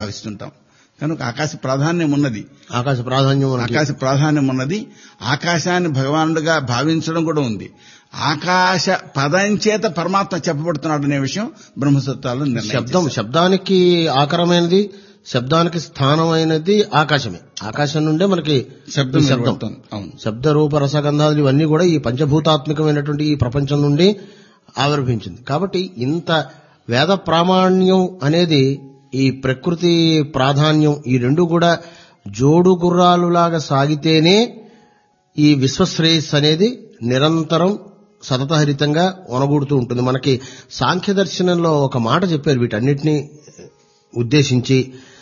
భావిస్తుంటాం కనుక ఆకాశ ప్రాధాన్యం ఉన్నది ఆకాశ ప్రాధాన్యం మనకి. ఆకాశ ప్రాధాన్యం ఉన్నది ఆకాశాన్ని భగవానుడిగా భావించడం కూడా ఉంది ఆకాశ పదం చేత పరమాత్మ చెప్పబడుతున్నాడు అనే విషయం బ్రహ్మసూత్రాలు నిర్ణయం శబ్దం చేశారు. శబ్దానికి ఆకరమైనది శబ్దానికి స్థానమైనది ఆకాశమే ఆకాశం నుండే మనకి శబ్దం ఈ శబ్దం వినబడుతుంది. అవును శబ్ద రూప రసగంధాదులు ఇవన్నీ కూడా ఈ పంచభూతాత్మకమైనటువంటి ఈ ప్రపంచం నుండి ఆవిర్భించింది కాబట్టి ఇంత వేద ప్రామాణ్యం అనేది ఈ ప్రకృతి ప్రాధాన్యం ఈ రెండు కూడా జోడు గుర్రాలులాగా సాగితేనే ఈ విశ్వశ్రేయస్ అనేది నిరంతరం సతతహరితంగా ఒనగూడుతూ ఉంటుంది మనకి సాంఖ్య దర్శనంలో ఒక మాట చెప్పారు వీటన్నిటిని ఉద్దేశించి